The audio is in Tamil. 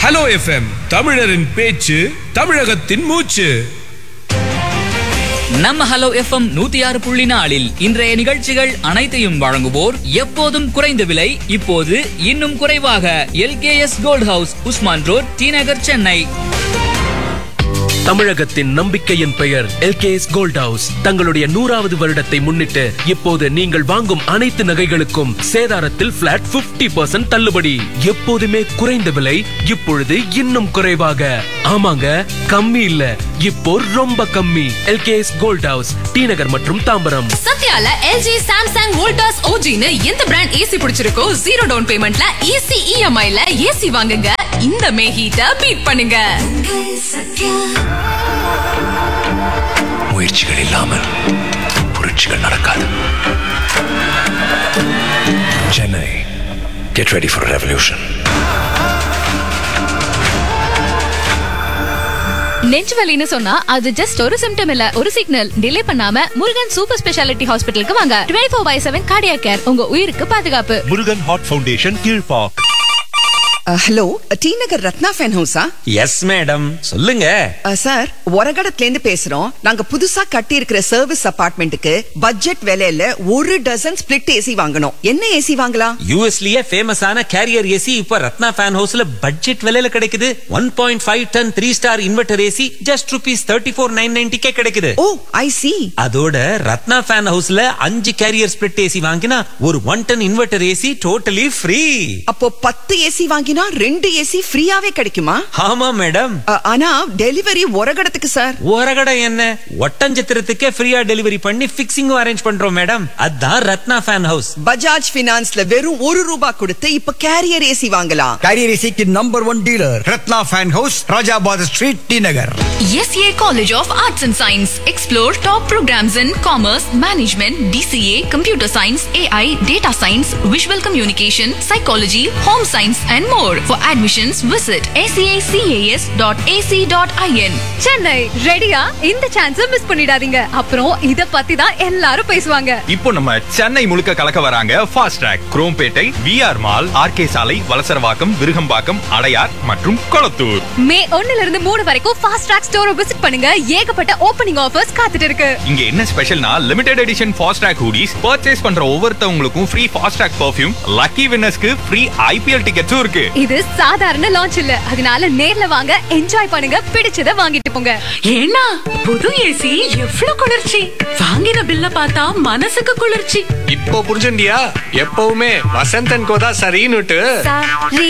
ஹலோ எஃப்எம் தமிழரின் பேச்சு தமிழகத்தின் மூச்சு நம்ம ஹலோ எஃப்எம் நூத்தி ஆறு புள்ளி நாலில் இன்றைய நிகழ்ச்சிகள் அனைத்தையும் வழங்குவோர் எப்போதும் குறைந்த விலை இப்போது இன்னும் குறைவாக LKS gold house Usman road T Nagar Chennai தமிழகத்தின் நம்பிக்கையின் பெயர் எல்கேஎஸ் கோல்ட் ஹவுஸ் தங்களுடைய நூறாவது வருடத்தை முன்னிட்டு இப்போது நீங்கள் வாங்கும் அனைத்து நகைகளுக்கும் சேதாரத்தில் பிளாட் 50% தள்ளுபடி எப்போதுமே குறைந்த விலை இப்பொழுது இன்னும் குறைவாக ஆமாங்க கம்மி இல்ல இப்போ ரொம்ப கம்மி LKS gold house T Nagar மற்றும் தாம்பரம் சத்யால எல்ஜி சாம்சங் வோல்டாஸ் ஓஜின்னு எந்த பிராண்ட் ஏசி பிடிச்சிருக்கோ ஜீரோ டவுன் பேமெண்ட்ல ஈஸி இஎம்ஐல ஏசி வாங்குங்க இந்த மே ஹீட்ட பீட் பண்ணுங்க முயற்சிகள் இல்லாமல் புரட்சிகள் நடக்காது Chennai get ready for revolution நெஞ்சு வலின்னு சொன்னா அது ஜஸ்ட் ஒரு சிம்டம் இல்ல ஒரு சிக்னல் டிலே பண்ணாம முருகன் சூப்பர் ஸ்பெஷாலிட்டி ஹாஸ்பிட்டலுக்கு வாங்க twenty four by seven cardia care உங்க உயிருக்கு பாதுகாப்பு Murugan heart foundation Kilpauk hello T Nagar Ratna fan ஹவுஸா எஸ் மேடம் சொல்லுங்க சார் ஒரகடத்துல இருந்து பேசுறோம் நாங்க புதுசா கட்டி இருக்கிற சர்வீஸ் அபார்ட்மெண்ட்டுக்கு பட்ஜெட் விலையில ஒரு டசன் ஸ்பிளிட் ஏசி வாங்கணும் என்ன ஏசி வாங்கலாம் யூஎஸ்லயே ஃபேமஸான கேரியர் ஏசி இப்ப ரத்னா ஃபேன் ஹவுஸ்ல பட்ஜெட் விலையில கிடைக்குது one point five ton three star inverter AC just rupees thirty four nine நைன்டிக்கே கிடைக்குது ஓ ஐ சி அதோட ரத்னா ஃபேன் ஹவுஸ்ல அஞ்சு கேரியர் ஸ்பிளிட் ஏசி வாங்கினா ஒரு one ton inverter AC totally free அப்போ பத்து ஏசி வாங்கினா ரெண்டு ஏசி ஃப்ரீயாவே கிடைக்குமா ஆமா மேடம் அ, ஆனா டெலிவரி ஒரகடத்துக்கு சார் ஒரகடை என்ன ஒட்டஞ்சத்திரத்துக்கே ஃப்ரீயா டெலிவரி பண்ணி பிக்சிங்கும் அரேஞ்ச் பண்றோம் மேடம் அதான் ரத்னா ஃபேன் ஹவுஸ் பஜாஜ் பினான்ஸ்ல வெறும் ஒரு ரூபாய் கொடுத்து இப்ப கேரியர் ஏசி வாங்கலாம் Carrier AC की number one dealer Ratna fan house Rajabad street T Nagar SA college of arts and science explore top programs in commerce management DCA computer science AI data science visual communication psychology home science and more for admissions visit ACACAS dot AC dot IN Chennai ரெடியா இந்த சான்ஸ மிஸ் பண்ணிடாதீங்க அப்புறம் இத பத்தி தான் எல்லாரும் பேசுவாங்க இப்போ நம்ம சென்னை முழுக்க கலக்க வராங்க fast track Chromepet VR mall RK சாலை வலசரவாக்கம் விருகம்பாக்கம் அடையார் மற்றும் கொளத்தூர் மே ஒண்ணுல இருந்து மூணு வரைக்கும் ஃபாஸ்ட் ட்ராக் ஸ்டோரை விசிட் பண்ணுங்க ஏகப்பட்ட ஓப்பனிங் ஆஃபர்ஸ் காத்துட்டு இருக்கு இங்க என்ன ஸ்பெஷல்னா limited edition fast track hoodies purchase பண்ற ஒவ்வொருத்தவங்களுக்கும் free fast track perfume lucky வின்னர்ஸ்க்கு ஃப்ரீ ஐபிஎல் டிக்கெட்ஸும் இருக்கு இது சாதாரண லான்ச் இல்ல அதனால நேர்ல வாங்க என்ஜாய் பண்ணுங்க பிடிச்சத வாங்கிட்டு போங்க ஏன்னா புது ஏசி எவ்வளவு குளிர்ச்சி வாங்கின பில்ல பார்த்தா மனசுக்கு குளிர்ச்சி இப்போ புரிஞ்சுண்டியா எப்பவுமே வசந்தன் கோதா சரின்னுட்டு சாரி